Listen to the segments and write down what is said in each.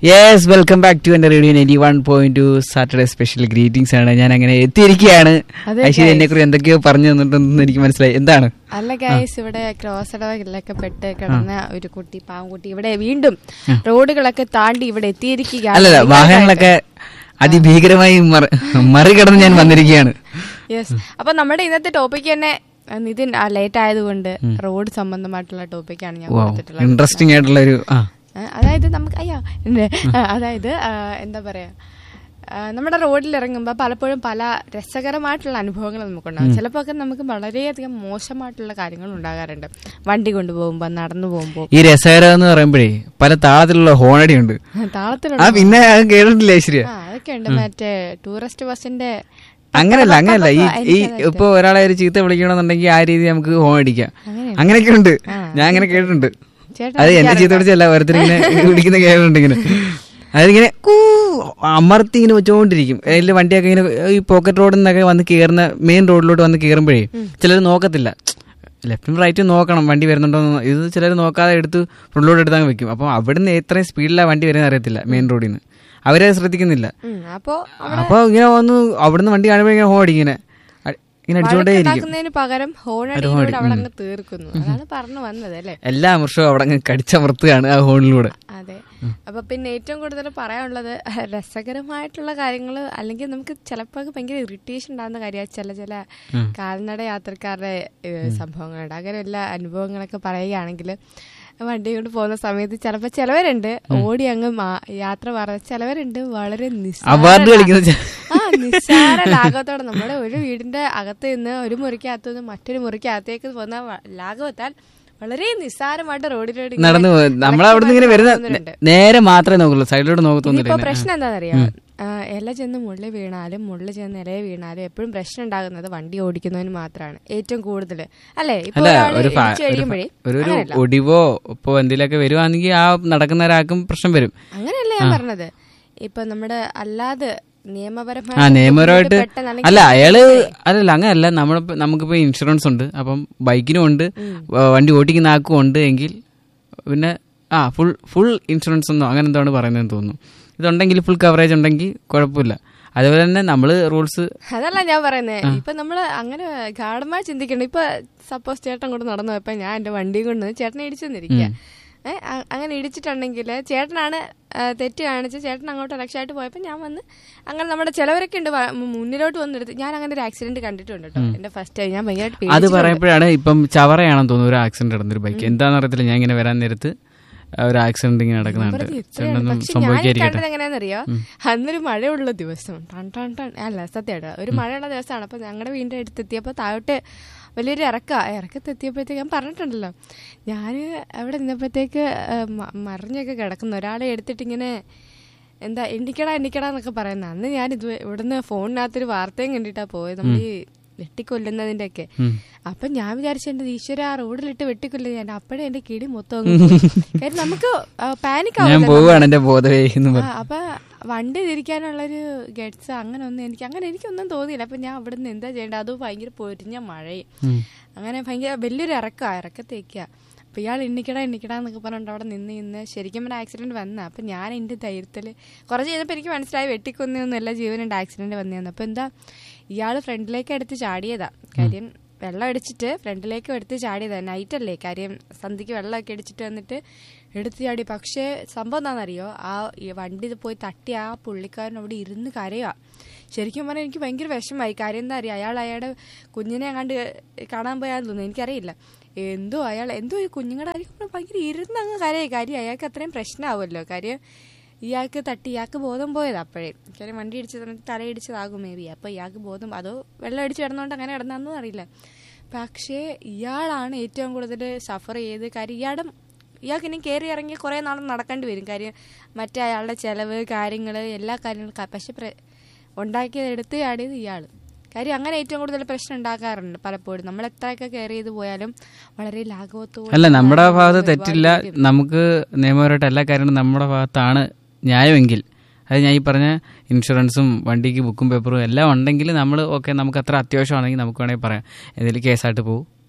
Yes welcome back to എന്റെ radio ninety one point two Saturday special greetings ആണ് ഞാൻ അങ്ങനെ എത്തിയിരിക്കുകയാണ് അതെ, ഐശ്വര്യ guys. എന്നെ കുറിച്ച് എന്തൊക്കെയോ പറഞ്ഞു തന്നിട്ടുണ്ടെന്ന് എനിക്ക് മനസ്സിലായി എന്താണ് അല്ല ഗൈസ് ഇവിടെ ക്രോസ് ഇടവകളിലൊക്കെ പെട്ട് കിടന്ന ഒരു കുട്ടി പാവംകുട്ടി ഇവിടെ വീണ്ടും റോഡുകളൊക്കെ താണ്ടി ഇവിടെ എത്തിയിരിക്കുകയാണ് അല്ലല്ല വാഹനങ്ങളൊക്കെ അതിഭീകരമായി മറി- മറികടന്ന് ഞാൻ വന്നിരിക്കുകയാണ് യെസ് അപ്പൊ നമ്മുടെ ഇന്നത്തെ ടോപ്പിക് തന്നെ ആ, നിതിൻ ലേറ്റ് ആയതുകൊണ്ട് റോഡ് സംബന്ധമായിട്ടുള്ള ടോപ്പിക്കാണ് ഞാൻ കൊടുത്തിട്ടുള്ളത് ഇൻട്രസ്റ്റിംഗ് ആയിട്ടുള്ള ഒരു ആ ആ, അതായത് നമുക്ക് അയ്യോ ഉണ്ട്. ആ, അതായത് ആ, എന്താ പറയാ ആ, നമ്മുടെ റോഡിൽ ഇറങ്ങുമ്പോൾ പലപ്പോഴും പല രസകരമായിട്ടുള്ള അനുഭവങ്ങൾ നമുക്കുണ്ടാകും ചിലപ്പോൾ ഒക്കെ നമുക്ക് വളരെയധികം മോശമായിട്ടുള്ള കാര്യങ്ങൾ ഉണ്ടാകാറുണ്ട് വണ്ടി കൊണ്ടുപോകുമ്പോൾ നടന്നു പോകുമ്പോൾ ഈ രസകരം എന്ന് പറയുമ്പോഴേ പല താളത്തിലുള്ള ഹോണടി ഉണ്ട് താളത്തിലുള്ള ആ പിന്നെ അത് കേട്ടിട്ടില്ല ഐശ്വര്യ ആ അതൊക്കെ ഉണ്ട് മറ്റേ ടൂറിസ്റ്റ് ബസ്സിന്റെ അങ്ങനല്ല അങ്ങനല്ല ഈ ആ, ഈ എനിക്കതായിട്ട്. ഇപ്പൊ ഒരാളെ ഒരു ചീത്ത വിളിക്കണമെന്നുണ്ടെങ്കിൽ ആ രീതി നമുക്ക് ഹോൺ അടിക്കാം അങ്ങനെയുണ്ട്. അങ്ങനെയൊക്കെ ഉണ്ട് ആ. ഞാൻ അങ്ങനെ കേട്ടിട്ടുണ്ട് ചേട്ടൻ അത് എന്നെ ചീത്ത വിളിച്ചല്ല ഓരോരുത്തർ ഇങ്ങനെ വിളിക്കുന്ന കേട്ടിട്ടുണ്ട് ഇങ്ങനെ അതിങ്ങനെ കൂ അമർത്തി ഇങ്ങനെ വെച്ചോണ്ടിരിക്കും അതിൽ വണ്ടിയൊക്കെ ഇങ്ങനെ ഈ പോക്കറ്റ് റോഡിൽ നിന്നൊക്കെ വന്ന് കയറുന്ന മെയിൻ റോഡിലോട്ട് വന്ന് കയറുമ്പോഴേ ചിലർ നോക്കത്തില്ല ലെഫ്റ്റും റൈറ്റും നോക്കണം വണ്ടി വരുന്നുണ്ടോ എന്ന്. ഇത് ചിലർ നോക്കാതെ എടുത്ത് ഫ്രണ്ടിലോട്ട് എടുത്ത് അങ്ങ് വെക്കും അപ്പോൾ അവിടുന്ന് എത്രയും സ്പീഡിലാണ് വണ്ടി വരുന്നത് അറിയത്തില്ല മെയിൻ റോഡിൽ നിന്ന് അവരെ ശ്രദ്ധിക്കുന്നില്ല ഉം, അപ്പോ അപ്പൊ ഇങ്ങനെ വന്ന് അവിടുന്ന് വണ്ടി കാണുമ്പോ ഇങ്ങനെ ഹോടി ഇങ്ങനെ അ- ഇങ്ങനെ അടിച്ചോണ്ടേ ഇരിക്കും ഉണ്ടാക്കുന്നതിന് പകരം ഹോണടിയിലൂടെ അവിടെ അങ്ങ് തീർക്കുന്നു അതാണ് പറഞ്ഞു വന്നത് അല്ലേ എല്ലാ വർഷവും അവിടെ അങ്ങ് കടിച്ചമർത്തുകയാണ് ആ ഹോണിലൂടെ അതെ അപ്പൊ പിന്നെ ഏറ്റവും കൂടുതൽ പറയാനുള്ളത് രസകരമായിട്ടുള്ള കാര്യങ്ങൾ അല്ലെങ്കിൽ നമുക്ക് ചിലപ്പോൾ ഭയങ്കര ഇറിറ്റേഷൻ ഉണ്ടാകുന്ന കാര്യമാണ് ചില ചില കാൽനട യാത്രക്കാരുടെ ഏഹ്, സംഭവങ്ങളുണ്ട് അങ്ങനെ എല്ലാ അനുഭവങ്ങളൊക്കെ പറയുകയാണെങ്കിൽ വണ്ടി കൊണ്ട് പോകുന്ന സമയത്ത് ചിലപ്പോൾ ചിലവരുണ്ട് ഓടി അങ്ങ് മാ- യാത്ര പറഞ്ഞ ചിലവരുണ്ട് വളരെ നിസ്സാര അവാർഡ് കളിക്കുന്ന ചെ- ആ നിസ്സാര ലാഘവത്തോടെ നമ്മുടെ ഒരു വീടിന്റെ അകത്ത് നിന്ന് ഒരു മുറിക്കകത്തു നിന്ന് മറ്റൊരു മുറിക്കകത്തേക്ക് പോകുന്ന വ- ലാഘവത്താൽ വളരെ നിസ്സാരമായിട്ട് റോഡിലൂടെ ഇങ്ങനെ നടന്നു പോകും. നമ്മളവിടുന്ന് ഇങ്ങനെ വരുന്ന പോകുന്നവരുണ്ട്. നേരെ മാത്രമേ നോക്കുള്ളൂ സൈഡിലോട്ട് നോക്കത്തൊന്നുമില്ല ഇനിയിപ്പോ പ്രശ്നം എന്താണെന്നറിയോ ആ, ഇല ചെന്ന് മുള്ളി വീണാലും മുള്ളി ചെന്ന് ഇല വീണാലും എപ്പോഴും പ്രശ്നം ഉണ്ടാകുന്നത് വണ്ടി ഓടിക്കുന്നവന് മാത്രമാണ് ഏറ്റവും കൂടുതൽ അല്ലേ ഇപ്പൊ അല്ല ഒരാള് ഒരു ഫാ- ഇടിച്ച് ഒരു കഴിയുമ്പോഴേ ഫാ- ഒരു ഒരു അങ്ങനെയല്ല. ഒടിവോ ഇപ്പൊ എന്തെങ്കിലുമൊക്കെ വരുവാണെങ്കിൽ ആ നടക്കുന്ന ഒരാൾക്കും പ്രശ്നം വരും അങ്ങനെയല്ല ഞാൻ പറഞ്ഞത് ഇപ്പൊ നമ്മുടെ അല്ലാതെ നിയമപരമായി ആ നിയമപരമായിട്ട് അല്ല അയാള് അല്ലല്ല അങ്ങനല്ല നമ്മൾ നമുക്കിപ്പോ ഇൻഷുറൻസ് ഉണ്ട് അപ്പം ബൈക്കിനും ഉണ്ട് വ- വണ്ടി ഓടിക്കുന്ന ആൾക്കും ഉണ്ട് എങ്കിൽ പിന്നെ ആ ഫുൾ ഫുൾ ഇൻഷുറൻസ് ഒന്നും അങ്ങനെ എന്താണ് പറയുന്നതെന്ന് തോന്നുന്നു ഇതുണ്ടെങ്കിൽ ഫുൾ കവറേജ് ഉണ്ടെങ്കിൽ കുഴപ്പമില്ല അതുപോലെ തന്നെ നമ്മൾ റൂൾസ് അതല്ല ഞാൻ പറയുന്നത് ഇപ്പൊ നമ്മള് അങ്ങനെ ഗാഠമായി ചിന്തിക്കണ്ട ഇപ്പൊ സപ്പോസ് ചേട്ടൻ കൊണ്ട് നടന്നു പോയപ്പോ ഞാൻ എന്റെ വണ്ടി കൊണ്ട് ചേട്ടനെ ഇടിച്ചെന്നിരിക്കുക ഏഹ് അങ്ങനെ ഇടിച്ചിട്ടുണ്ടെങ്കിൽ ചേട്ടനാണ് ആ, തെറ്റ് കാണിച്ച് ചേട്ടൻ അങ്ങോട്ട് രക്ഷമായിട്ട് പോയപ്പോൾ ഞാൻ വന്ന് അങ്ങനെ നമ്മുടെ ചിലവരൊക്കെ ഉണ്ട് വ- മുന്നിലോട്ട് വന്നെടുത്ത് ഞാൻ അങ്ങനെ ഒരു ആക്സിഡന്റ് കണ്ടിട്ടുണ്ട് കേട്ടോ എന്റെ ഫസ്റ്റ് ടൈം ഞാൻ ഭയങ്കരമായിട്ട് അത് പേടിച്ചിട്ടുണ്ട്. പറയുമ്പോഴാണ് ഇപ്പം ചവറയാണെന്ന് തോന്നുന്നു ഒരു ആക്സിഡന്റ് നടന്നൊരു ബൈക്ക് എന്താണെന്ന് അറിയത്തില്ല ഞാൻ ഇങ്ങനെ വരാൻ നേരത്ത് ആ ഒരു ആക്സിഡന്റ് ഇങ്ങനെ നടക്കുന്നുണ്ട് വെറുതെ ഇത്രയാണ്. ചേട്ടനൊന്നും പക്ഷെ ഞാൻ സംഭവിക്കാതിരിക്കട്ടെ കണ്ടത് എങ്ങനെയാണെന്നറിയോ അന്നൊരു മഴയുള്ള ദിവസം ടൺ ടൺ ടൺ അല്ല സത്യമായിട്ട് ഒരു മഴയുള്ള ദിവസമാണ് അപ്പൊ ഞങ്ങളുടെ വീടിന്റെ അടുത്തെത്തിയപ്പോൾ താഴോട്ട് വലിയൊരു ഇറക്ക ഇറക്കത്തെത്തിയപ്പോഴത്തേക്ക് ഞാൻ പറഞ്ഞിട്ടുണ്ടല്ലോ ഞാൻ അവിടെ നിന്നപ്പോഴത്തേക്ക് ഏഹ്, മ- മറിഞ്ഞൊക്കെ കിടക്കുന്നു ഒരാളെ എടുത്തിട്ട് ഇങ്ങനെ എന്താ എണ്ണിക്കടാ എണ്ണിക്കടാ എന്നൊക്കെ പറയുന്നത് അന്ന് ഞാൻ ഇത് ഇവിടുന്ന് ഫോണിനകത്തൊരു വാർത്തയും കണ്ടിട്ടാ പോയത് നമ്മൾ ഈ വെട്ടിക്കൊല്ലുന്നതിന്റെ ഒക്കെ അപ്പൊ ഞാൻ വിചാരിച്ചു എന്റെ ഈശ്വര ആ റോഡിലിട്ട് വെട്ടിക്കൊല്ലുന്നത് ഞാൻ അപ്പോഴേ എന്റെ കിടി മൊത്തം അങ്ങ് പോയി. കാര്യം നമുക്ക് പാനിക് ഞാൻ പോവുകയാണ് എന്റെ ബോധവേ എന്ന് ആ, പറഞ്ഞു അപ്പൊ വണ്ടി തിരിക്കാനുള്ളൊരു ഗഡ്സ് അങ്ങനെ ഒന്നും എനിക്ക് അങ്ങനെ എനിക്കൊന്നും തോന്നിയില്ല അപ്പൊ ഞാൻ അവിടെ നിന്ന് എന്താ ചെയ്യേണ്ടത് അതും ഭയങ്കര പൊരിഞ്ഞ മഴയും അങ്ങനെ ഭയങ്കര വലിയൊരു ഇറക്കാ ഇറക്കത്തേക്കാ അപ്പൊ ഇയാൾ എണ്ണിക്കട എണ്ണിക്കട എന്നൊക്കെ പറഞ്ഞിട്ട് അവിടെ നിന്ന് നിന്ന് ശരിക്കും ഒരു ആക്സിഡന്റ് വന്ന അപ്പൊ ഞാൻ എന്റെ ധൈര്യത്തില് കുറച്ച് കഴിഞ്ഞപ്പോ എനിക്ക് മനസ്സിലായി വെട്ടിക്കൊന്നൊന്നും എല്ലാ ജീവനുണ്ട് ആക്സിഡന്റ് വന്നതെന്ന് അപ്പൊ എന്താ ഇയാൾ ഫ്രണ്ടിലേക്ക് എടുത്ത് ചാടിയതാ കാര്യം വെള്ളം അടിച്ചിട്ട് ഫ്രണ്ടിലേക്ക് എടുത്ത് ചാടിയതാ നൈറ്റ് അല്ലേ കാര്യം സന്ധ്യക്ക് വെള്ളമൊക്കെ അടിച്ചിട്ട് വന്നിട്ട് എടുത്ത് ചാടി പക്ഷേ സംഭവം എന്താണെന്നറിയോ ആ ഈ വണ്ടി ഇത് പോയി തട്ടി ആ പുള്ളിക്കാരൻ അവിടെ ഇരുന്ന് കരയുക ശരിക്കും പറഞ്ഞാൽ എനിക്ക് ഭയങ്കര വിഷമമായി കാര്യം എന്താ അറിയാം അയാൾ അയാളുടെ കുഞ്ഞിനെ കണ്ട് കാണാൻ പോയാന്ന് തോന്നുന്നു എനിക്കറിയില്ല എന്തോ അയാൾ എന്തോ ഈ കുഞ്ഞുങ്ങളുടെ കാര്യം ഭയങ്കര ഇരുന്ന് അങ്ങ് കരയായി കാര്യം അയാൾക്ക് അത്രയും പ്രശ്നമാവുമല്ലോ കാര്യം ഇയാൾക്ക് തട്ടി ഇയാൾക്ക് ബോധം പോയത് അപ്പോഴേ കാര്യം വണ്ടി ഇടിച്ച് തന്നിട്ട് തലയിടിച്ചതാകും മേ ബി അപ്പോൾ ഇയാൾക്ക് ബോധം അതോ വെള്ളം അടിച്ച് കിടന്നുകൊണ്ട് അങ്ങനെ കിടന്നതെന്നും അറിയില്ല പക്ഷേ ഇയാളാണ് ഏറ്റവും കൂടുതൽ സഫർ ചെയ്ത് കാര്യം ഇയാളുടെ ഇയാൾക്ക് ഇനി കയറി ഇറങ്ങി കുറേ നാൾ നടക്കേണ്ടി വരും കാര്യം മറ്റേ അയാളുടെ ചിലവ് കാര്യങ്ങൾ എല്ലാ കാര്യങ്ങളും ക- പക്ഷെ പ്ര- ഉണ്ടാക്കിയത് എടുത്ത് ചാടിയത് ഇയാൾ കാര്യം അങ്ങനെ ഏറ്റവും കൂടുതൽ പ്രശ്നം ഉണ്ടാക്കാറുണ്ട് പലപ്പോഴും നമ്മൾ എത്രയൊക്കെ കെയർ ചെയ്ത് പോയാലും വളരെ ലാഘവത്തോടെ അല്ല നമ്മുടെ കാര്യങ്ങൾ ഭാഗത്ത് ഒരുപാട് തെറ്റില്ല പേരും- നമുക്ക് നിയമപരമായിട്ട് എല്ലാ കാര്യങ്ങളും നമ്മുടെ ഭാഗത്താണ് ന്യായമെങ്കിൽ അത് ഞാൻ ഈ പറഞ്ഞ ഇൻഷുറൻസും വണ്ടിക്ക് ബുക്കും പേപ്പറും എല്ലാം ഉണ്ടെങ്കിൽ നമ്മൾ ഓക്കെ നമുക്ക് അത്ര അത്യാവശ്യമാണെങ്കിൽ നമുക്ക് വേണമെങ്കിൽ പറയാം എന്തെങ്കിലും കേസായിട്ട് പോകും ഏഹ്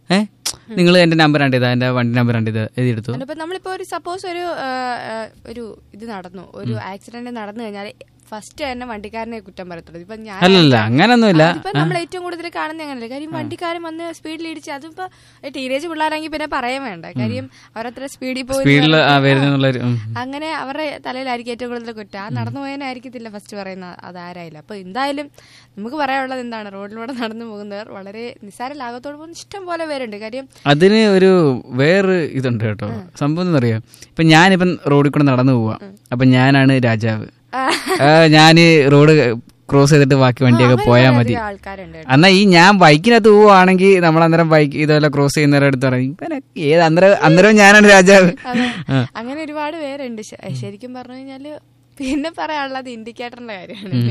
നിങ്ങൾ എന്റെ നമ്പർ ആണ് ഇതാ എന്റെ വണ്ടി നമ്പർ ആണ് ഇത് എഴുതിയെടുത്തു ഇപ്പൊ നമ്മളിപ്പോ ഒരു സപ്പോസ് ഒരു ആ, ആ, ഒരു ഇത് നടന്നു ഒരു ആക്സിഡന്റ് നടന്നു കഴിഞ്ഞാൽ ഫസ്റ്റ് തന്നെ വണ്ടിക്കാരനെ കുറ്റം പറയത്തുള്ളൂ ഇപ്പൊ ഞാൻ അല്ലല്ല അങ്ങനൊന്നുമില്ല അതിപ്പോ നമ്മൾ ഏറ്റവും കൂടുതൽ കാണുന്ന അങ്ങനല്ലേ കാര്യം വണ്ടിക്കാരൻ വന്ന് സ്പീഡിൽ ഇടിച്ച് അതിപ്പോ ടീനേജ് പിള്ളേരാണെങ്കിൽ പിന്നെ പറയാൻ വേണ്ട കാര്യം അവരത്ര സ്പീഡിൽ പോയി സ്പീഡിൽ വരുന്നുള്ളൊരു ഉം. അങ്ങനെ അവരുടെ തലയിലായിരിക്കും ഏറ്റവും കൂടുതൽ കുറ്റം ആ നടന്നു പോയതിനായിരിക്കത്തില്ല ഫസ്റ്റ് പറയുന്ന അതാരായാലും അപ്പൊ എന്തായാലും നമുക്ക് പറയാനുള്ളത് എന്താണ് റോഡിലൂടെ നടന്നു പോകുന്നവർ വളരെ നിസ്സാര ലാഭത്തോട് പോകുന്ന ഇഷ്ടം പോലെ പേരുണ്ട് കാര്യം അതിന് ഒരു വേറെ ഇതുണ്ട് കേട്ടോ സംഭവം എന്നറിയാം ഇപ്പൊ ഞാനിപ്പം റോഡിൽ കൂടെ നടന്നു പോവാ അപ്പൊ ഞാനാണ് രാജാവ് ആ, ഞാന് റോഡ് ക്രോസ് ചെയ്തിട്ട് ബാക്കി വണ്ടിയൊക്കെ പോയാൽ മതി അധികം ആൾക്കാരുണ്ട് എന്നാ ഈ ഞാൻ ബൈക്കിനകത്ത് പോവുകയാണെങ്കിൽ നമ്മൾ അന്നേരം ബൈക്ക് ഇതുപോലെ ക്രോസ് ചെയ്യുന്നവരുടെ അടുത്ത് പറയും ഇവനെ ഏത് അന്നേരം അന്നേരം ഞാനാണ് രാജാവ് അതെ. അങ്ങനെ ഒരുപാട് പേരുണ്ട് ശ- ശരിക്കും പറഞ്ഞു കഴിഞ്ഞാല് പിന്നെ പറയാനുള്ളത് ഇൻഡിക്കേറ്ററിന്റെ കാര്യമാണ്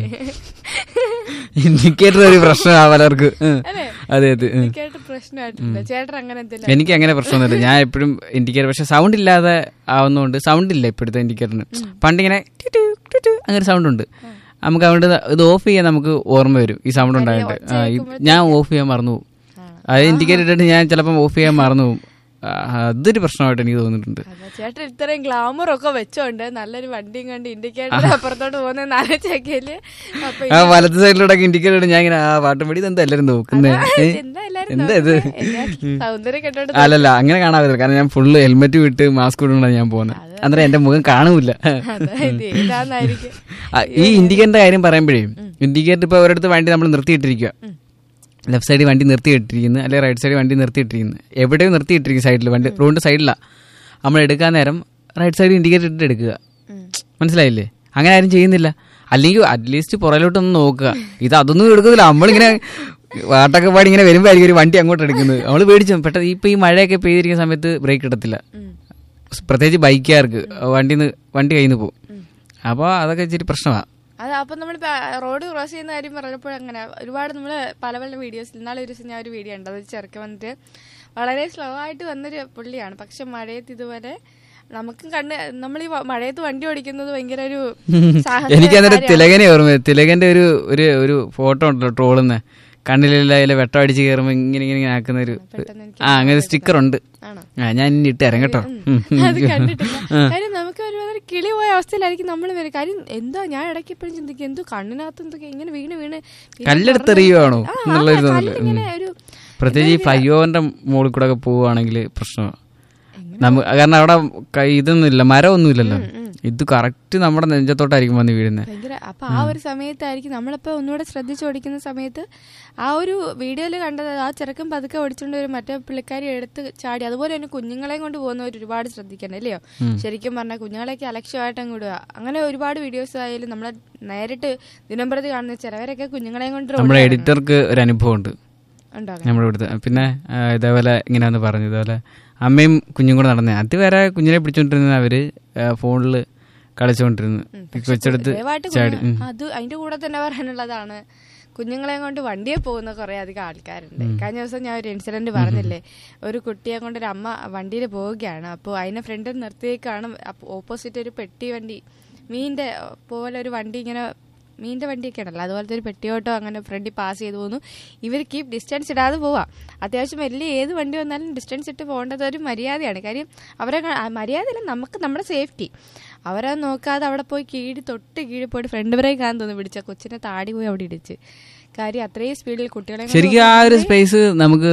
ഇൻഡിക്കേറ്റർ ഒരു പ്രശ്നമാണ് പലർക്ക് ഉം. അല്ലേ? അതെ അതെ ഉം. ഇൻഡിക്കേറ്റർ പ്രശ്നമായിട്ടില്ല ചേട്ടൻ അങ്ങനെ എന്തെങ്കിലും എനിക്ക് അങ്ങനെ പ്രശ്നമൊന്നുമില്ല ഞാൻ എപ്പോഴും ഇൻഡിക്കേറ്റർ പക്ഷെ സൗണ്ട് ഇല്ലാതെ ആവുന്നതുകൊണ്ട് സൗണ്ട് ഇല്ല ഇപ്പോഴത്തെ ഇൻഡിക്കേറ്ററിന് പണ്ടിങ്ങനെ ടി ടി ടി ടി അങ്ങനെ സൗണ്ട് ഉണ്ട് നമുക്ക് അതുകൊണ്ട് ഇത് ഓഫ് ചെയ്യാൻ നമുക്ക് ഓർമ്മ വരും ഈ സൗണ്ട് ഉണ്ടായിട്ട് ആ, ഈ- ഞാൻ ഓഫ് ചെയ്യാൻ മറന്നു പോകും അത് ഇൻഡിക്കേറ്റർ ഇട്ടിട്ട് ഞാൻ ചിലപ്പം ഓഫ് ചെയ്യാൻ മറന്നു പോകും ആ, അതൊരു പ്രശ്നമായിട്ട് എനിക്ക് തോന്നിയിട്ടുണ്ട് അതാ ചേട്ടൻ ഇത്രയും ഗ്ലാമർ ഒക്കെ വെച്ചോണ്ട് നല്ലൊരു വണ്ടിയും കണ്ട് ഇൻഡിക്കേറ്റർ അപ്പുറത്തോട്ട് പോകുന്ന നാലച്ചേക്കല് അപ്പൊ ആ വലത്ത് സൈഡിലൂടെ ഇൻഡിക്കേറ്റർ ഇട്ട് ഞാൻ ഇങ്ങനെ ആ പാട്ടുപടി ഇതെന്താ എല്ലാരും നോക്കുന്നേ ഏ? എന്താ എല്ലാരും എന്താ ഇത് നോക്കുന്നെ? എല്ലാ സൗന്ദര്യം കണ്ടോണ്ട് അല്ലല്ല അങ്ങനെ കാണാൻ പറ്റില്ല കാരണം ഞാൻ ഫുള്ള് ഹെൽമെറ്റ് വിട്ട് മാസ്ക് ഇട്ടുകൊണ്ടാണ് ഞാൻ പോകുന്നത് അന്നേരം എന്റെ മുഖം കാണൂല അതാ ഇത് ഏതാന്നായിരിക്കും ആ, ഈ ഇൻഡിക്കേറ്ററിന്റെ കാര്യം പറയുമ്പോഴേ ഇൻഡിക്കേറ്റർ ഇപ്പൊ ഒരിടത്ത് വണ്ടി നമ്മൾ നിർത്തിയിട്ടിരിക്കുക ലെഫ്റ്റ് സൈഡിൽ വണ്ടി നിർത്തിയിട്ടിരിക്കുന്നു അല്ലെങ്കിൽ റൈറ്റ് സൈഡിൽ വണ്ടി നിർത്തിയിട്ടിരിക്കുന്നു എവിടെയും നിർത്തിയിട്ടിരിക്കും സൈഡിൽ വണ്ടി റോഡിന്റെ സൈഡിലാണ് നമ്മൾ എടുക്കാൻ നേരം റൈറ്റ് സൈഡിൽ ഇൻഡിക്കേറ്റർ ഇട്ട് എടുക്കുക മനസ്സിലായില്ലേ അങ്ങനെ ആരും ചെയ്യുന്നില്ല അല്ലെങ്കിൽ അറ്റ്ലീസ്റ്റ് പുറകിലോട്ടൊന്ന് നോക്കുക ഇത് അതൊന്നും എടുക്കുന്നില്ല നമ്മളിങ്ങനെ വാട്ടൊക്കെ പാടി ഇങ്ങനെ വരുമ്പോഴായിരിക്കും ഒരു വണ്ടി അങ്ങോട്ട് എടുക്കുന്നത് നമ്മൾ പേടിച്ചു പെട്ടെന്ന് ഇപ്പൊ ഈ മഴയൊക്കെ പെയ്തിരിക്കുന്ന സമയത്ത് ബ്രേക്ക് കിട്ടത്തില്ല പ്രത്യേകിച്ച് ബൈക്കുകാർക്ക് വണ്ടി വണ്ടി കയ്യിൽ നിന്ന് പോകും അപ്പോൾ അതൊക്കെ ഇച്ചിരി പ്രശ്നമാണ് അത് അപ്പൊ നമ്മൾ റോഡ് ക്രോസ് ചെയ്യുന്ന കാര്യം പറഞ്ഞപ്പോൾ അങ്ങനെ ഒരുപാട് നമ്മൾ പല പല വീഡിയോസിൽ ഇന്നാളെ ഒരു ദിവസം ഞാൻ ഒരു വീഡിയോ ഉണ്ട് അത് ചെറുക്ക വന്നിട്ട് വളരെ സ്ലോ ആയിട്ട് വന്നൊരു പുള്ളിയാണ് പക്ഷെ മഴയത്ത് ഇതുപോലെ നമുക്കും കണ്ട് നമ്മൾ ഈ വ- മഴയത്ത് വണ്ടി ഓടിക്കുന്നത് ഭയങ്കര ഒരു സാഹസ എനിക്ക് അന്നേരം കാര്യമാണ്. തിലകനെ ഓർമ്മ തിലകന്റെ ഒരു ഒരു ഒരു ഫോട്ടോ ഉണ്ടല്ലോ ട്രോളുന്ന കണ്ണിലെല്ലാം വെട്ടം അടിച്ച് കയറുമ്പോ ഇങ്ങനെ ഇങ്ങനെ ഇങ്ങനെ ആക്കുന്ന ഒരു പെട്ടെന്ന് എനിക്ക് ആ അങ്ങനെ സ്റ്റിക്കർ ഉണ്ട് ആണോ? ആ ഞാൻ ഇനി ഇട്ട് തരാം കേട്ടോ ഉം. അത് കണ്ടിട്ടില്ല കാര്യം നമുക്ക് ഒരുപാട് കിളി പോയ അവസ്ഥയിലായിരിക്കും നമ്മൾ വരും കാര്യം എന്താ ഞാൻ ഇടയ്ക്ക് എപ്പോഴും ചിന്തിക്കും എന്തോ കണ്ണിനകത്ത് എന്തൊക്കെ ഇങ്ങനെ വീണ് വീണ് പിന്നെ കല്ലെടുത്തെറിയുവാണോ ആ, എന്നുള്ളൊരു ആ, തോന്നല് കല്ലിങ്ങനെ ഒരു പ്രത്യേകിച്ച് ഈ ഫ്ലൈ ഓവറിന്റെ മുകളിൽ കൂടെ ഒക്കെ പോവുകയാണെങ്കിൽ പ്രശ്നമാണ് നമുക്ക് കാരണം അവിടെ കൈ ഇതൊന്നും ഇല്ല മരമൊന്നും ഇല്ലല്ലോ ഇത് കറക്റ്റ് നമ്മുടെ നെഞ്ചത്തോട്ടായിരിക്കും വന്ന് വീഴുന്നത് ഭയങ്കര അപ്പൊ ആ ഒരു സമയത്തായിരിക്കും നമ്മളിപ്പോ ഒന്നുകൂടെ ശ്രദ്ധിച്ച് ഓടിക്കുന്ന സമയത്ത് ആ ഒരു വീഡിയോയിൽ കണ്ടത് ആ ചെറുക്കൻ പതുക്കെ ഓടിച്ചുകൊണ്ട് ഒരു മറ്റേ പുള്ളിക്കാരി എടുത്ത് ചാടി അതുപോലെ തന്നെ കുഞ്ഞുങ്ങളെയും കൊണ്ട് പോകുന്നവർ ഒരുപാട് ശ്രദ്ധിക്കണം അല്ലയോ ശരിക്കും പറഞ്ഞാൽ കുഞ്ഞുങ്ങളെയൊക്കെ അലക്ഷ്യമായിട്ട് അങ്ങ് വിടുക അങ്ങനെ ഒരുപാട് വീഡിയോസ് ആയാലും നമ്മളെ നേരിട്ട് ദിനംപ്രതി കാണുന്ന ചിലവരൊക്കെ കുഞ്ഞുങ്ങളെയും കൊണ്ട് road നമ്മുടെ ൽ എഡിറ്റർക്ക് ഒരു അനുഭവം ഉണ്ട് ഉണ്ടോ അങ്ങനെ? നമ്മുടെ ഇവിടുത്തെ പിന്നെ ആ, ഇതേപോലെ ഇങ്ങനെയാന്ന് പറഞ്ഞു ഇതേപോലെ അമ്മയും കുഞ്ഞും കൂടെ നടന്നേ അതുവരെ കുഞ്ഞിനെ പിടിച്ചോണ്ടിരുന്ന അവര് ഫോണിൽ കളിച്ചോണ്ടിരുന്നു കൊച്ചെടുത്ത് ദയവായിട്ട് ചാടി കുഞ്ഞു- അത് അതിന്റെ കൂടെ തന്നെ പറയാനുള്ളതാണ് കുഞ്ഞുങ്ങളെ കൊണ്ട് വണ്ടിയെ പോകുന്ന കുറെ അധികം ആൾക്കാരുണ്ട് കഴിഞ്ഞ ദിവസം ഞാൻ ഒരു ഇൻസിഡന്റ് പറഞ്ഞില്ലേ ഒരു കുട്ടിയെ കൊണ്ട് ഒരു അമ്മ വണ്ടിയിൽ പോവുകയാണ് അപ്പോൾ അതിനെ ഫ്രണ്ടിൽ നിർത്തിയേക്കാണ് ഓപ്പോസിറ്റ് ഒരു പെട്ടി വണ്ടി മീനിന്റെ പോലെ ഒരു വണ്ടി ഇങ്ങനെ മീനിന്റെ വണ്ടിയൊക്കെ ഉണ്ടല്ലോ അതുപോലത്തെ ഒരു പെട്ടിയോട്ടോ അങ്ങനെ ഫ്രണ്ടിൽ പാസ് ചെയ്തു പോകുന്നു ഇവർ കീപ് ഡിസ്റ്റൻസ് ഇടാതെ പോവാം അത്യാവശ്യം വലിയ ഏത് വണ്ടി വന്നാലും ഡിസ്റ്റൻസ് ഇട്ട് പോകേണ്ടത് ഒരു മര്യാദയാണ് കാര്യം അവരെ കാ- ആ മര്യാദയല്ല നമുക്ക് നമ്മുടെ സേഫ്റ്റി അവരെ നോക്കാതെ അവിടെ പോയി കീഴി തൊട്ട് കീഴി പോയിട്ട് ഫ്രണ്ട് ബ്രേക്ക് ആണെന്ന് തോന്നുന്നു പിടിച്ച കൊച്ചിനെ താടി പോയി അവിടെ ഇടിച്ച് കാര്യം അത്രയും സ്പീഡിൽ കുട്ടികളെ കൊണ്ട് ശരിക്കും ആ ഒരു സ്പേസ് നമുക്ക്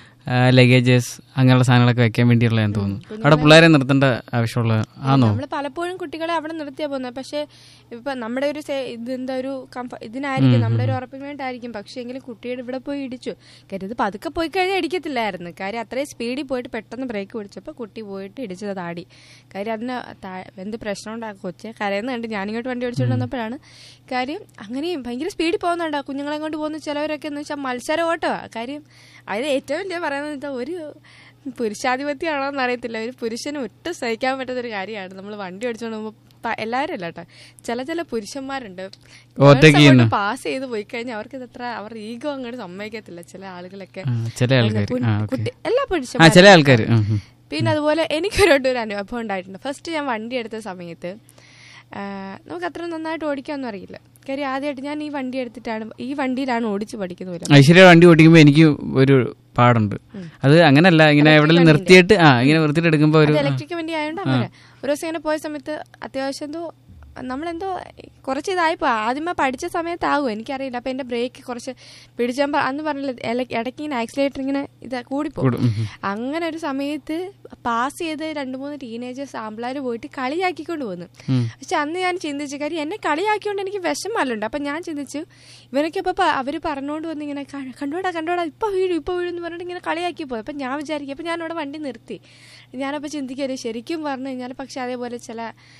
ലഗേജസ് അങ്ങനെയുള്ള സാധനങ്ങളൊക്കെ വെക്കാൻ വേണ്ടിയുള്ളതെന്ന് തോന്നുന്നു അവിടെ പിള്ളേരെ നിർത്തേണ്ട ആവശ്യമുള്ള ആണോ നമ്മൾ പലപ്പോഴും കുട്ടികളെ അവിടെ നിർത്തിയാ പോകുന്നത് പക്ഷെ ഇപ്പൊ നമ്മുടെ ഒരു സേ- ഇതെന്താ ഒരു കംഫ ഇതിനായിരിക്കും നമ്മുടെ ഒരു ഉറപ്പിന് വേണ്ടിയായിരിക്കും പക്ഷെ എങ്കിലും കുട്ടിയുടെ ഇവിടെ പോയി ഇടിച്ചു കാര്യം ഇത് പതുക്കെ പോയി കഴിഞ്ഞാൽ ഇടിക്കത്തില്ലായിരുന്നു കാര്യം അത്രയും സ്പീഡിൽ പോയിട്ട് പെട്ടെന്ന് ബ്രേക്ക് പിടിച്ചപ്പോൾ കുട്ടി പോയിട്ട് ഇടിച്ചത് താടി കാര്യം അതിന് താ- എന്ത് പ്രശ്നം ഉണ്ടാകും കൊച്ചെ കരയുന്ന കണ്ട് ഞാനിങ്ങോട്ട് വണ്ടി ഓടിച്ചുകൊണ്ട് വന്നപ്പോഴാണ് കാര്യം അങ്ങനെയും ഭയങ്കര സ്പീഡിൽ പോകുന്നുണ്ട് കുഞ്ഞുങ്ങളെ കൊണ്ട് പോകുന്ന ചിലവരൊക്കെ എന്ന് വെച്ചാൽ മത്സര ഓട്ടമാണ് കാര്യം അതിൽ ഏറ്റവും വലിയ പറയുന്നത് എന്താ ഒരു പുരുഷാധിപത്യമാണോ എന്ന് അറിയത്തില്ല ഒരു പുരുഷന് ഒട്ടും സഹിക്കാൻ പറ്റാത്ത ഒരു കാര്യമാണ് നമ്മൾ വണ്ടി ഓടിച്ചുകൊണ്ട് പോകുമ്പോൾ പ- എല്ലാവരും അല്ല കേട്ടോ ചില ചില പുരുഷന്മാരുണ്ട് പാസ് ചെയ്ത് പോയി കഴിഞ്ഞാൽ അവർക്ക് ഇതത്ര അവർ ഈഗോ അങ്ങോട്ട് സമ്മതിക്കത്തില്ല ചില ആളുകളൊക്കെ ആ, ചില ആൾക്കാർ കുഞ്ഞ്- ആ ഓക്കെ കുട്ടി എല്ലാ ആ പുരുഷന്മാരും ചില ആൾക്കാർ പിന്നെ അതുപോലെ എനിക്കൊരു ഒരു അനുഭവം ഉണ്ടായിട്ടുണ്ട് ഫസ്റ്റ് ഞാൻ വണ്ടി എടുത്ത സമയത്ത് ആ, നമുക്ക് അത്ര നന്നായിട്ട് ഓടിക്കാനൊന്നും അറിയില്ല കാര്യം ആദ്യമായിട്ട് ഞാൻ ഈ വണ്ടി എടുത്തിട്ടാണ് ഈ വണ്ടിയിലാണ് ഓടിച്ച് പഠിക്കുന്നത് പോലും ഐശ്വര്യ വണ്ടി ഓടിക്കുമ്പോൾ എനിക്ക് ഒരു പാടുണ്ട് അത് അങ്ങനല്ല ഇങ്ങനെ എവിടെ നിർത്തിയിട്ട് ആ ഇങ്ങനെ നിർത്തിയിട്ട് എടുക്കുമ്പോൾ ഒരു ഇലക്ട്രിക് വണ്ടി ആയതുകൊണ്ട് അങ്ങനെ ഒരു ദിവസം ഇങ്ങനെ പോയ സമയത്ത് അത്യാവശ്യം എന്തോ നമ്മളെന്തോ കുറച്ച് ഇതായിപ്പോ ആദ്യമേ പഠിച്ച സമയത്താകും എനിക്കറിയില്ല അപ്പൊ എന്റെ ബ്രേക്ക് കുറച്ച് പിടിച്ചപ്പോൾ അന്ന് പറഞ്ഞില്ല ഇല- ഇടയ്ക്ക് ഇങ്ങനെ ആക്സിലേറ്റർ ഇങ്ങനെ ഇത് കൂടിപ്പോകും കൂടും. ഉം, ഉം. അങ്ങനെ ഒരു സമയത്ത് പാസ് ചെയ്ത് രണ്ട് മൂന്ന് ടീനേജേഴ്സ് ആമ്പിളാർ പോയിട്ട് കളിയാക്കിക്കൊണ്ട് പോന്നു ഉം. പക്ഷെ അന്ന് ഞാൻ ചിന്തിച്ചു കാര്യം എന്നെ കളിയാക്കിയോണ്ട് എനിക്ക് വിഷമല്ലുണ്ട് അപ്പൊ ഞാൻ ചിന്തിച്ചു ഇവരൊക്കെ ഇപ്പൊ അവര് പറഞ്ഞോണ്ട് വന്ന് ഇങ്ങനെ "ക- കണ്ടോടാ കണ്ടോടാ ഇപ്പൊ വീഴും ഇപ്പൊ വീഴും എന്ന് പറഞ്ഞിട്ട് ഇങ്ങനെ കളിയാക്കി പോയി അപ്പൊ ഞാൻ വിചാരിക്കും അപ്പൊ ഞാൻ അവിടെ വണ്ടി നിർത്തി ഞാനപ്പോ ചിന്തിക്കരുത് ശരിക്കും പറഞ്ഞു കഴിഞ്ഞാൽ പക്ഷെ അതേപോലെ ചില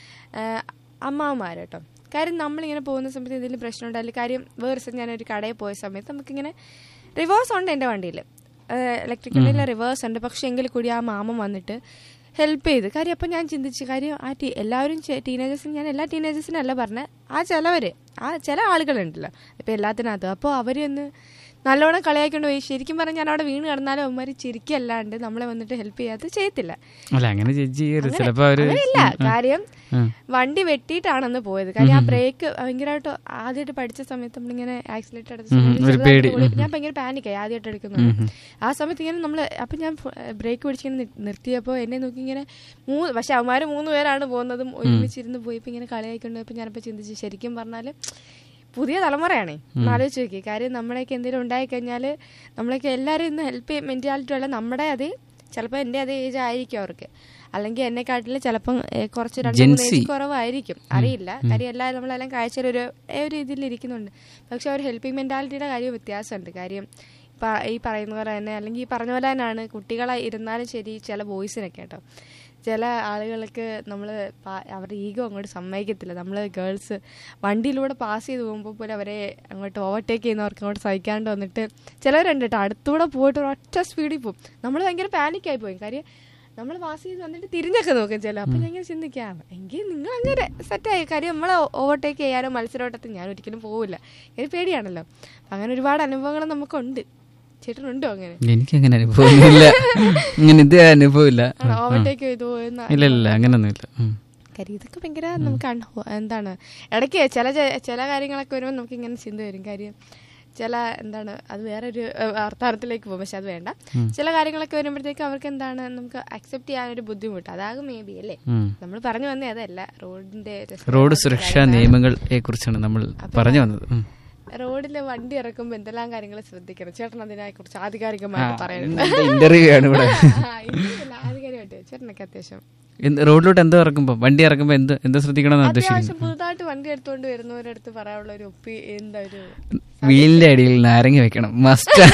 അമ്മാവന്മാർ കേട്ടോ കാര്യം നമ്മളിങ്ങനെ പോകുന്ന സമയത്ത് എന്തെങ്കിലും പ്രശ്നം ഉണ്ടായാലും കാര്യം വേറെ ദിവസം ഞാനൊരു കടയിൽ പോയ സമയത്ത് നമുക്കിങ്ങനെ റിവേഴ്സ് ഉണ്ട് എൻ്റെ വണ്ടിയിൽ ഇലക്ട്രിക് വണ്ടിയിൽ റിവേഴ്സ് ഉണ്ട് പക്ഷെ എങ്കിൽ കൂടി ആ മാമൻ വന്നിട്ട് ഹെൽപ്പ് ചെയ്ത് കാര്യം അപ്പം ഞാൻ ചിന്തിച്ചു കാര്യം ആ ടീ എല്ലാവരും ടീനേജേഴ്സിന് ഞാൻ എല്ലാ ടീനേജേഴ്സിനല്ല പറഞ്ഞത് ആ ചിലവർ ആ ചില ആളുകളുണ്ടല്ലോ ഇപ്പം എല്ലാത്തിനകത്തും അപ്പോൾ അവരൊന്ന് നല്ലോണം കളിയാക്കൊണ്ട് പോയി ശരിക്കും പറഞ്ഞാൽ ഞാൻ അവിടെ വീണ് കിടന്നാലും അവന്മാർ ചിരിക്കല്ലാണ്ട് നമ്മളെ വന്നിട്ട് ഹെൽപ്പ് ചെയ്യാതെ ചെയ്യത്തില്ല അല്ല അങ്ങനെ ജഡ്ജ് ചെയ്യരുത് ചിലപ്പോ അവര് അങ്ങനെയില്ല കാര്യം ഉം. വണ്ടി വെട്ടിയിട്ടാണെന്ന് പോയത് കാര്യം ആ ബ്രേക്ക് ഭയങ്കരമായിട്ട് ആദ്യമായിട്ട് പഠിച്ച സമയത്ത് നമ്മളിങ്ങനെ ആക്സിലേറ്റർ എടുത്ത സമയത്ത് ഒരു ചെറുതായിട്ട് പേടി. ഓടി- ഞാൻ ഭയങ്കര പാനിക്കായി ആദ്യമായിട്ട് എടുക്കുന്നത് ആ സമയത്ത് ഇങ്ങനെ നമ്മള് അപ്പൊ ഞാൻ ബ്രേക്ക് പിടിച്ചിങ്ങനെ നി- നിർത്തിയപ്പോ എന്നെ നോക്കി ഇങ്ങനെ മൂന്ന് പക്ഷെ അവന്മാര് മൂന്ന് പേരാണ് പോകുന്നതും ഒരുമിച്ചിരുന്ന് പോയപ്പോ ഇങ്ങനെ കളിയായിക്കൊണ്ട് പോയപ്പോ ഞാനിപ്പോ ചിന്തിച്ചു ശരിക്കും പറഞ്ഞാല് പുതിയ തലമുറയാണേ ഒന്ന് ആലോചിച്ച് നോക്കി കാര്യം നമ്മളെയൊക്കെ എന്തെങ്കിലും ഉണ്ടായി കഴിഞ്ഞാൽ നമ്മളെയൊക്കെ എല്ലാവരും ഇന്ന് ഹെൽപ്പ് ചെയ്യും മെന്റാലിറ്റി ഉള്ള നമ്മുടെ അതേ ചിലപ്പോൾ എൻ്റെ അതേ ഏജ് ആയിരിക്കും അവർക്ക് അല്ലെങ്കിൽ എന്നെക്കാട്ടിൽ ചിലപ്പം ഏഹ്, കുറച്ച് രണ്ട് Gen മൂന്ന് Z. ഏജ് കുറവായിരിക്കും അറിയില്ല കാര്യം എല്ലാവരും നമ്മളെല്ലാം കാഴ്ചയിൽ ഒരു ഒരു ഇതിൽ ഇരിക്കുന്നുണ്ട് പക്ഷെ ഒരു ഹെൽപ്പിംഗ് മെന്റാലിറ്റിയുടെ കാര്യം വ്യത്യാസമുണ്ട് കാര്യം ഇപ്പം ഈ പറയുന്ന പോലെ തന്നെ അല്ലെങ്കിൽ ഈ പറഞ്ഞ പോലെ തന്നെയാണ് കുട്ടികളെ ഇരുന്നാലും ശരി ചില ബോയ്സിനൊക്കെ കേട്ടോ ചില ആളുകൾക്ക് നമ്മൾ അവരുടെ ഈഗോ അങ്ങോട്ട് സമ്മതിക്കത്തില്ല നമ്മൾ ഗേൾസ് വണ്ടിയിലൂടെ പാസ് ചെയ്ത് പോകുമ്പോൾ പോലും അവരെ അങ്ങോട്ട് ഓവർടേക്ക് ചെയ്യുന്നവർക്ക് അങ്ങോട്ട് സഹിക്കാണ്ട് വന്നിട്ട് ചിലവരുണ്ട് കേട്ടോ അടുത്തൂടെ പോയിട്ട് ഒറ്റ സ്പീഡിൽ പോകും നമ്മൾ ഭയങ്കര പാനിക്കായി പോയി കാര്യം നമ്മൾ പാസ് ചെയ്ത് വന്നിട്ട് തിരിഞ്ഞൊക്കെ നോക്കും ചില അപ്പം ഞാൻ ഇങ്ങനെ ചിന്തിക്കാം എങ്കിൽ നിങ്ങൾ അങ്ങനെ സെറ്റായി കാര്യം നമ്മളെ ഓവർടേക്ക് ചെയ്യാനോ മത്സരോട്ടത്തിൽ ഞാൻ ഒരിക്കലും പോവില്ല എനിക്ക് പേടിയാണല്ലോ അങ്ങനെ ഒരുപാട് അനുഭവങ്ങൾ നമുക്കുണ്ട് ചേട്ടനുണ്ടോ അങ്ങനെ എനിക്ക് അങ്ങനെ അനുഭവമൊന്നുമില്ല ഇങ്ങനെ ഇത് അനുഭവമില്ല ആണോ ഓവർടേക്ക് ചെയ്തു എന്ന് ഇല്ല ഇല്ല അങ്ങനൊന്നുമില്ല ഉം. കാര്യം ഇതൊക്കെ ഭയങ്കര നമുക്ക് അൺഹോ- എന്താണ് ഇടയ്ക്ക് ചില ചെ- ചില കാര്യങ്ങളൊക്കെ വരുമ്പോൾ നമുക്ക് ഇങ്ങനെ ചിന്ത വരും കാര്യം ചില എന്താണ് അത് വേറൊരു ഏഹ്, അർത്ഥാർത്ഥത്തിലേക്ക് പോകും പക്ഷെ അത് വേണ്ട ചില കാര്യങ്ങളൊക്കെ വരുമ്പോഴത്തേക്ക് അവർക്ക് എന്താണ് നമുക്ക് അക്സെപ്റ്റ് ചെയ്യാനൊരു ബുദ്ധിമുട്ട് അതാകും മേ ബി അല്ലേ ഉം. നമ്മൾ പറഞ്ഞു വന്നേ അതല്ല റോഡിന്റെ റോഡ് സുരക്ഷാ നിയമങ്ങളെ കുറിച്ചാണ് നമ്മൾ പറഞ്ഞു വന്നത് ഉം. റോഡിൽ വണ്ടി ഇറക്കുമ്പോൾ എന്തെല്ലാം കാര്യങ്ങൾ ശ്രദ്ധിക്കണം ചേട്ടൻ അതിനെ കുറിച്ച് ആധികാരികമായിട്ട് പറയുന്നുണ്ട് ഇന്റർവ്യൂ ആണ് ഇവിടെ ആ, ഇല്ല, ആധികാരികമായിട്ട് ചേട്ടനൊക്കെ അത്യാവശ്യം എന്ത് റോഡിലോട്ട് എന്തോ ഇറക്കുമ്പോ വണ്ടി ഇറക്കുമ്പോ എന്ത് എന്ത് ശ്രദ്ധിക്കണം ഉദ്ദേശിക്കുന്നത് അത്യാവശ്യം പുതുതായിട്ട് വണ്ടി എടുത്തുകൊണ്ട് വരുന്നവരടുത്ത് പറയാനുള്ള ഒരു ഒപ്പി എന്താ ഒരു വീലിന്റെ അടിയിൽ നാരങ്ങ വെക്കണം മസ്റ്റ്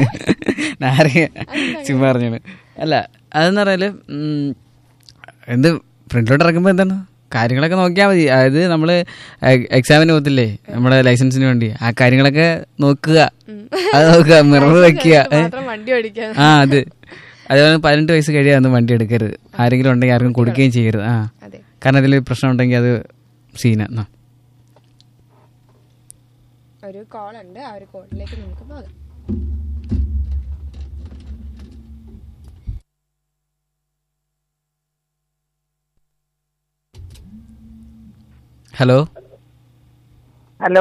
നാരങ്ങ ചുമ്മാ പറഞ്ഞാണ് അല്ല അതെന്ന് പറഞ്ഞാല് ഉം, എന്ത് ഫ്രണ്ടിലോട്ട് ഇറക്കുമ്പോ എന്താണ് കാര്യങ്ങളൊക്കെ നോക്കിയാൽ മതി അതായത് നമ്മള് എക്സാമിന് പോകത്തില്ലേ നമ്മുടെ ലൈസൻസിന് വേണ്ടി ആ കാര്യങ്ങളൊക്കെ നോക്കുക അത് നോക്കുക മിറർ വെക്കുക ഏ? മാത്രം വണ്ടി ഓടിക്കാൻ ആ അത് അതേപോലെ പതിനെട്ട് വയസ്സ് കഴിയാതെ വണ്ടി എടുക്കരുത് ആരെങ്കിലും ഉണ്ടെങ്കിൽ ആർക്കും കൊടുക്കുകയും ചെയ്യരുത് ആ അതെ കാരണം അതിൽ പ്രശ്നം ഉണ്ടെങ്കിൽ അത് സീന ഒരു കോൾ ഉണ്ട് ആ ഒരു കോളിലേക്ക് നമുക്ക് പോകാം ഹലോ ഹലോ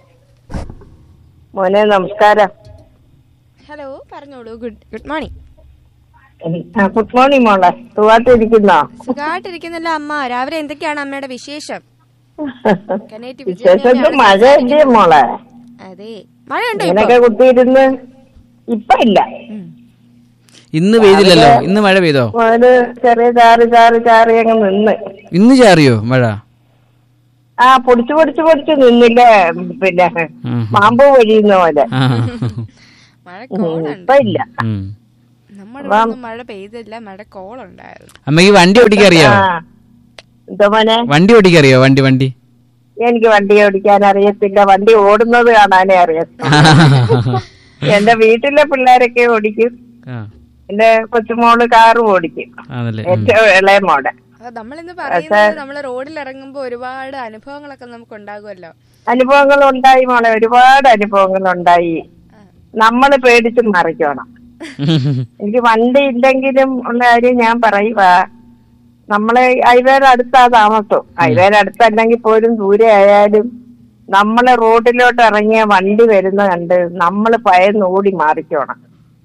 മോനെ നമസ്കാരം ഹലോ പറഞ്ഞോളൂ ഗുഡ് ഗുഡ് മോർണിംഗ് ആ, ഗുഡ് മോർണിംഗ് മോളെ സുഖമായിട്ടിരിക്കുന്നോ സുഖമായിട്ടിരിക്കുന്നില്ല അമ്മ രാവിലെ എന്തൊക്കെയാണ് അമ്മയുടെ വിശേഷം കനേറ്റ് വിശേഷത്ത് മഴ ഇല്ലേ മോളെ അതെ മഴയുണ്ടോ ഇപ്പൊ ഇങ്ങനൊക്കെ കുത്തിയിരുന്ന് ഇപ്പൊ ഇല്ല ഇന്ന് പെയ്തില്ലല്ലോ ഇന്ന് മഴ പെയ്തോ ഒരു ചെറിയ ചാറ് ചാറ് ചാറി അങ്ങ് നിന്ന് ഇന്ന് ചാറിയോ മഴ ആ പൊടിച്ചു പൊടിച്ചു പൊടിച്ചു നിന്നില്ലേ പിന്നെ ഉം. പാമ്പ് പൊഴിയുന്ന പോലെ ആ. മഴ ഉം, കോളുണ്ട് ഇപ്പൊ ഇല്ല ഉം. നമ്മുടെ ഇവിടെ ഒന്നും മഴ പെയ്തില്ല മഴ കോളുണ്ടായിരുന്നു അമ്മക്ക് വണ്ടി ഓടിക്കാൻ അറിയാവോ ആ എന്തോ മോനെ വണ്ടി ഓടിക്കാൻ അറിയോ വണ്ടി വണ്ടി എനിക്ക് വണ്ടി ഓടിക്കാൻ അറിയത്തില്ല വണ്ടി ഓടുന്നത് കാണാനേ അറിയത്തുള്ളൂ എന്റെ വീട്ടിലെ പിള്ളേരൊക്കെ ഓടിക്കും ആ എന്റെ കൊച്ചുമോള് കാറ് ഓടിക്കും ആണല്ലേ ഉം. ഏറ്റവും ഇളയ മോടെ അത് നമ്മളിന്ന് പറയുന്നത് നമ്മൾ റോഡിൽ ഇറങ്ങുമ്പോ ഒരുപാട് അനുഭവങ്ങളൊക്കെ നമുക്ക് ഉണ്ടാകുമല്ലോ അനുഭവങ്ങൾ ഉണ്ടായി മോളെ ഒരുപാട് അനുഭവങ്ങൾ ഉണ്ടായി നമ്മൾ പേടിച്ച് മറിക്കണം എനിക്ക് വണ്ടി ഇല്ലെങ്കിലും ഉള്ള കാര്യം ഞാൻ പറയുക നമ്മളെ ഹൈവേയുടെ അടുത്താ താമസം ഹൈവേയുടെ അടുത്തല്ലെങ്കിൽ പോലും ദൂരെ ആയാലും നമ്മളെ റോഡിലോട്ട് ഇറങ്ങിയ വണ്ടി വരുന്ന കണ്ട് നമ്മൾ ഭയന്ന് ഓടി മാറിക്കണം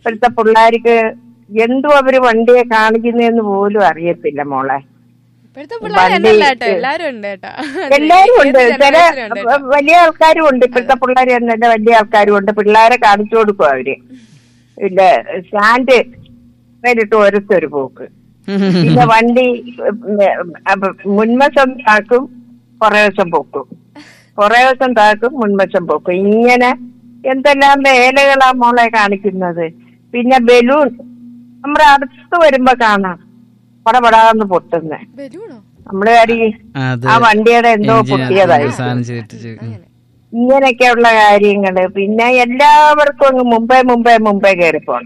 ഇപ്പോഴത്തെ പിള്ളേർക്ക് എന്തോ അവര് വണ്ടിയെ കാണിക്കുന്നതെന്ന് പോലും അറിയത്തില്ല മോളെ ഇപ്പോഴത്തെ പിള്ളേരല്ല കേട്ടോ എല്ലാരും ഉണ്ട് കേട്ടോ എല്ലാരും ഉണ്ട് ഏത് ചില generation ഉണ്ട് കേട്ടോ. വലിയ ആൾക്കാരും ഉണ്ട് ഇപ്പോഴത്തെ പിള്ളേർ തന്നെ വലിയ ആൾക്കാരും ഉണ്ട് പിള്ളേരെ കാണിച്ചു കൊടുക്കും അവര് ഇല്ല സ്റ്റാൻഡ് നേരിട്ട് ഓരോരുത്തൊരു പോക്ക് പിന്നെ വണ്ടി ഉം, അപ്പൊ മുൻവശം താക്കും കുറേ വശം പോക്കും കുറേ വശം താക്കും മുൻവശം പോക്കും ഇങ്ങനെ എന്തെല്ലാം വേലകളാ മോളെ കാണിക്കുന്നത് പിന്നെ ബലൂൺ നമ്മുടെ അടുത്ത് വരുമ്പോ കാണാം പടപടാന്ന് പൊട്ടുന്നേ ബലൂണോ നമ്മള് കാരി അത് ആ വണ്ടിയുടെ എന്തോ engine പൊട്ടിയതായി അത് സാധനം ചെയ്തിട്ട് ഉം. ഇങ്ങനെയൊക്കെയുള്ള കാര്യങ്ങള് പിന്നെ എല്ലാവർക്കും അങ്ങ് മുമ്പേ മുമ്പേ മുമ്പേ കയറി പോണം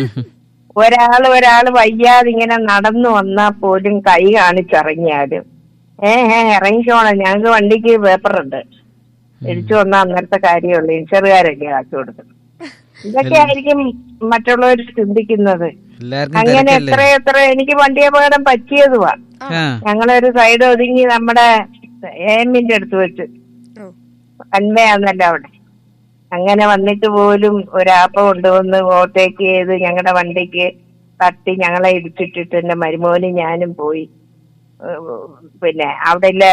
ഒരാള് ഒരാള് വയ്യാതെ ഇങ്ങനെ നടന്നു വന്നാ പോലും കൈ കാണിച്ചിറങ്ങിയാലും ഏ ഏ ഇറങ്ങിക്കോണം ഞങ്ങൾക്ക് വണ്ടിക്ക് പേപ്പറുണ്ട് തിരിച്ചു വന്നാൽ അന്നേരത്തെ കാര്യമുള്ളൂ ഇൻഷുറുകാരല്ലേ കാശ് കൊടുക്കുന്നത് ഇതൊക്കെ ആയിരിക്കും മറ്റുള്ളവർ ചിന്തിക്കുന്നത് എല്ലാവർക്കും അങ്ങനെ തിരക്കല്ലേ എത്ര എത്ര എനിക്ക് വണ്ടി അപകടം പറ്റിയതുവാ ആ ഞങ്ങളൊരു സൈഡ് ഒതുങ്ങി നമ്മുടെ എമ്മിന്റെ അടുത്ത് വെച്ച് ഓ അന്മയാന്നല്ലോ അവിടെ അങ്ങനെ വന്നിട്ട് പോലും ഒരാപ്പ കൊണ്ടുവന്ന് ഓവർടേക്ക് ചെയ്ത് ഞങ്ങളുടെ വണ്ടിക്ക് തട്ടി ഞങ്ങളെ ഇടിച്ചിട്ടിട്ട് എന്റെ മരുമോനും ഞാനും പോയി ഏഹ് പിന്നെ അവിടെ ഇല്ലേ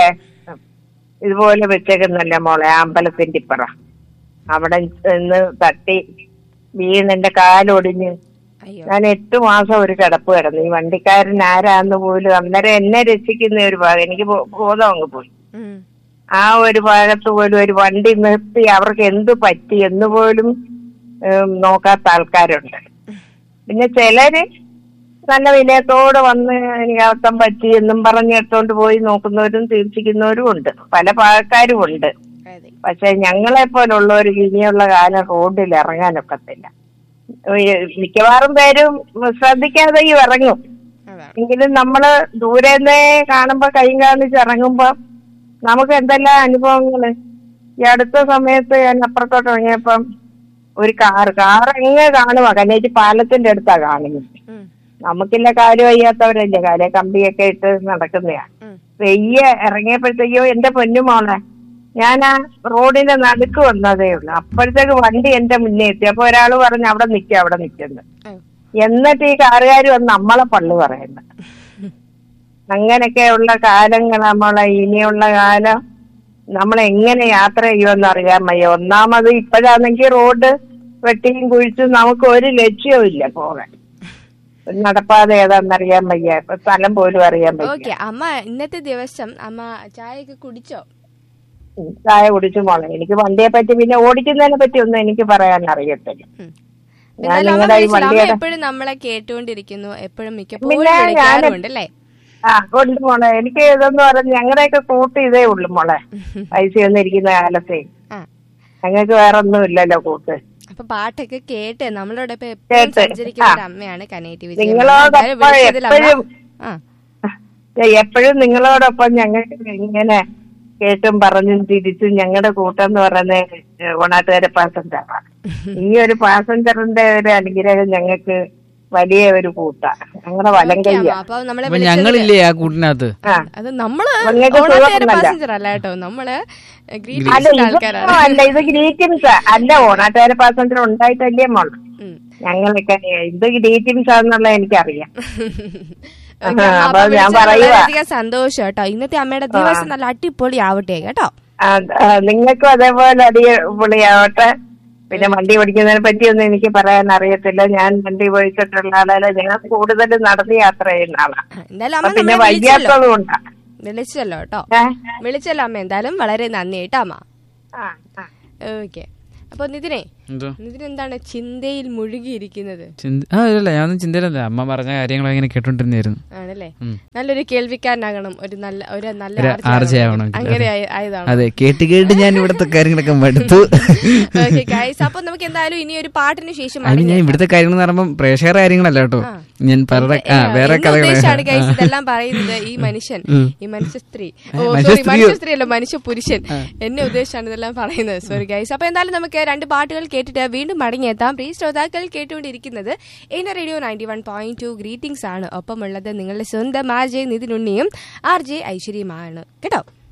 ഇതുപോലെ വെച്ചേക്കുന്നല്ല മോളെ ആ അമ്പലത്തിന്റെ ഇപ്പറ അവിടെ നിന്ന് തട്ടി വീണ് എന്റെ കാലൊടിഞ്ഞ് അയ്യോ ഞാൻ എട്ട് മാസം ഒരു കിടപ്പ് കിടന്നു ഈ വണ്ടിക്കാരൻ ആരാന്ന് പോലും അന്നേരം എന്നെ രക്ഷിക്കുന്ന ഒരു ഭാഗം എനിക്ക് ബോ- ബോധം അങ്ങ് പോയി ഉം. ആ ഒരു ഭാഗത്ത് പോലും ഒരു വണ്ടി നിർത്തി അവർക്ക് എന്ത് പറ്റി എന്ന് പോലും ഉം, നോക്കാത്ത ആൾക്കാരുണ്ട് പിന്നെ ചിലര് നല്ല വിനയത്തോടെ വന്ന് എനിക്ക് അബദ്ധം പറ്റി എന്നും പറഞ്ഞ് എടുത്തോണ്ട് പോയി നോക്കുന്നവരും തീർച്ചിക്കുന്നവരും ഉണ്ട് പല ഭാഗക്കാരും ഉണ്ട് അതെ പക്ഷെ ഞങ്ങളെ പോലുള്ളവർ ഇനിയുള്ള കാലം റോഡിൽ ഇറങ്ങാനൊക്കത്തില്ല ഏഹ് മിക്കവാറും പേരും ശ്രദ്ധിക്കാതെ ഈ ഇറങ്ങും അതാണ് എങ്കിലും നമ്മള് ദൂരെന്നേ കാണുമ്പോ കൈ കാണിച്ച് ഇറങ്ങുമ്പോ നമുക്ക് എന്തെല്ലാം അനുഭവങ്ങള് ഈ അടുത്ത സമയത്ത് ഞാൻ അപ്പുറത്തോട്ട് ഇറങ്ങിയപ്പം ഒരു കാർ കാർ എങ്ങനെ കാണുക കന്നേറ്റ് പാലത്തിന്റെ അടുത്താ കാണുന്നത് ഉം. നമുക്കില്ല കാര്യം വയ്യാത്തവരല്ലേ കാര്യം കമ്പിയൊക്കെ ഇട്ട് നടക്കുന്നയാ ഉം. വെയ്യ ഇറങ്ങിയപ്പോഴത്തേക്കോ എന്റെ പൊന്നുമോളെ ഞാൻ ആ റോഡിന്റെ നടുക്ക് വന്നതേ ഉള്ളു അപ്പോഴത്തേക്ക് വണ്ടി എന്റെ മുന്നേ എത്തി അപ്പൊ ഒരാള് പറഞ്ഞു അവിടെ നിൽക്കുക അവിടെ നിൽക്കുന്നു ഓ. എന്നിട്ട് ഈ കാറുകാർ വന്ന് നമ്മളെ പള്ളു പറയുന്നത് അങ്ങനെയൊക്കെയുള്ള കാലങ്ങൾ നമ്മളെ ഇനിയുള്ള കാലം നമ്മൾ എങ്ങനെ യാത്ര ചെയ്യുമെന്ന് അറിയാൻ വയ്യ ഒന്നാമത് ഇപ്പോഴാണെങ്കിൽ റോഡ് വെട്ടിയും കുഴിച്ചും നമുക്ക് ഒരു ലക്ഷ്യവും ഇല്ല പോകാൻ ഒരു നടപ്പാതെ ഏതാണെന്നറിയാൻ വയ്യ ഇപ്പൊ സ്ഥലം പോലും അറിയാൻ വയ്യ ഓക്കെ അമ്മ ഇന്നത്തെ ദിവസം അമ്മ ചായയൊക്കെ കുടിച്ചോ ഉം, ചായ കുടിച്ചു മോളെ എനിക്ക് വണ്ടിയെ പറ്റി പിന്നെ ഓടിക്കുന്നതിനെ പറ്റി ഒന്നും എനിക്ക് പറയാൻ അറിയത്തില്ല ഉം. ഞാൻ എന്തായാലും അമ്മ നിങ്ങളുടെ ഈ വിളിച്ചില്ല. അമ്മ വണ്ടിയുടെ എപ്പോഴും നമ്മളെ കേട്ടുകൊണ്ടിരിക്കുന്നു എപ്പോഴും മിക്കപ്പോഴും പിന്നെ ഞാൻ- വിളിക്കാറുണ്ട് അല്ലേ ആ കൊണ്ട് മോളെ എനിക്ക് ഇതെന്ന് പറഞ്ഞ് ഞങ്ങളുടെയൊക്കെ കൂട്ട് ഇതേ ഉള്ളു മോളെ പൈസ ഒന്നും ഇരിക്കുന്ന കാലത്തെ ആ ഞങ്ങൾക്ക് വേറെ ഒന്നും ഇല്ലല്ലോ കൂട്ട് അപ്പൊ പാട്ടൊക്കെ കേട്ട് നമ്മളോടൊപ്പം എപ്പോഴും കേട്ട്, സഞ്ചരിക്കുന്ന ഒരു ആ. അമ്മയാണ് കനേറ്റി വിജയൻ നിങ്ങളോടൊപ്പം എന്തായാലും വിളിച്ചതിൽ അമ്മ- എപ്പോഴും ആ എപ്പോഴും നിങ്ങളോടൊപ്പം ഞങ്ങൾക്ക് ഇങ്ങനെ കേട്ടും പറഞ്ഞും തിരിച്ചും ഞങ്ങളുടെ കൂട്ടെന്ന് പറയുന്നത് ഓണാട്ടുകാരെ പാസഞ്ചറാണ് ഈ ഒരു പാസഞ്ചറിന്റെ ഒരു അനുഗ്രഹം ഞങ്ങൾക്ക് വലിയ ഒരു കൂട്ടാ ഞങ്ങളുടെ വലം ഓക്കേ അമ്മ. കയ്യാ അപ്പൊ നമ്മളെ അപ്പൊ വിളിച്ചതില് ഞങ്ങളില്ലേ ആ കൂട്ടിനകത്ത് ആ അത് നമ്മള് നിങ്ങൾക്ക് ഓണാട്ടുകാരെ സുഖമൊന്നുമല്ല. പാസഞ്ചർ അല്ല കേട്ടോ നമ്മള് അല്ല ഗ്രീറ്റിംഗ്സിന്റെ ഇതൊന്നും ആൾക്കാരാണ് അല്ല ഇത് ഗ്രീറ്റിംഗ്സ് അല്ല ഓണാട്ടുകാരെ പാസഞ്ചർ ഉണ്ടായിട്ടല്ലേ മോൾ ഉം. ഞങ്ങളൊക്കെ ഇത് ഗ്രീറ്റിംഗ്സ് ആണെന്നുള്ള എനിക്കറിയാം ഓക്കേ, ആ, അമ്മ, അപ്പൊ അപ്പൊ ഞാൻ വിളിച്ചത് പറയുവാ. വളരെയധികം സന്തോഷം കേട്ടോ ഇന്നത്തെ അമ്മയുടെ ദിവസം നല്ല അടിപൊളി ആവട്ടെ കേട്ടോ ആ, ആ, നിങ്ങൾക്കും അതേപോലെ അടിപൊളിയാവട്ടെ പിന്നെ വണ്ടി ഓടിക്കുന്നതിനെ പറ്റിയൊന്നും എനിക്ക് പറയാൻ അറിയത്തില്ല ഞാൻ വണ്ടി ഓടിച്ചിട്ടുള്ള ആളല്ല ഞാൻ കൂടുതൽ നടന്ന് യാത്ര ചെയ്യുന്ന ആളാണ് എന്തായാലും അപ്പൊ അമ്മ പിന്നെ നമ്മളെ വിളിച്ചല്ലോ വയ്യാത്തത് കൊണ്ടാ വിളിച്ചല്ലോ കേട്ടോ ഏ? വിളിച്ചല്ലോ അമ്മ എന്തായാലും വളരെ നന്ദി കേട്ടോ അമ്മ ആ, ആ. ഓക്കെ അപ്പൊ നിതിനെ എന്തോ നിതിൻ എന്താണ് ചിന്തയിൽ മുഴുകിയിരിക്കുന്നത് ചിന്ത ആ ഇല്ല ഞാനൊന്നും ചിന്തയിലല്ല അമ്മ പറഞ്ഞ കാര്യങ്ങൾ ഇങ്ങനെ കേട്ടോണ്ടിരുന്നായിരുന്നു ആണല്ലേ ഉം. നല്ലൊരു കേൾവിക്കാരനാകണം ഒരു നല്ല ഒരു നല്ല ഒരു ആർജെ ആർജെ ആവണം. ആവണമെങ്കിൽ. അങ്ങനെ ആയ- ആയതാണ് അതെ കേട്ട് കേട്ട് ഞാൻ ഇവിടുത്തെ കാര്യങ്ങളൊക്കെ മടുത്തു ഓക്കെ ഗൈസ് അപ്പൊ നമുക്ക് എന്തായാലും ഇനി ഒരു പാട്ടിന് ശേഷം അതിന് ഞാൻ ഇവിടുത്തെ കാര്യങ്ങൾ എന്ന് പറയുമ്പോൾ പ്രേക്ഷകരുടെ കാര്യങ്ങളല്ല കേട്ടോ ഞാൻ പറഞ്ഞ ആ വേറെ ഉദ്ദേശമാണ് ഗൈസ് കഥകൾ ഇതെല്ലാം പറയുന്നത് ഈ മനുഷ്യൻ ഉം. ഈ മനുഷ്യ സ്ത്രീ ഓ മനുഷ്യ സോറി സ്ത്രീയോ? മനുഷ്യ സ്ത്രീ അല്ല മനുഷ്യ പുരുഷൻ എന്നെ ഉദ്ദേശിച്ചാണ് ഇതെല്ലാം പറയുന്നത് സോറി ഗൈസ് അപ്പൊ എന്തായാലും നമുക്ക് രണ്ട് പാട്ടുകൾ കേട്ടിട്ട് വീണ്ടും മടങ്ങിയെത്താം പ്രിയ ശ്രോതാക്കൾ കേട്ടുകൊണ്ടിരിക്കുന്നത് എന്റെ radio ninety one point two greetings ആണ് ഒപ്പമുള്ളത് നിങ്ങളുടെ സ്വന്തം ആർ ജെ നിതിനുണ്ണിയും ആർ ജെ ഐശ്വര്യമാണ് കേട്ടോ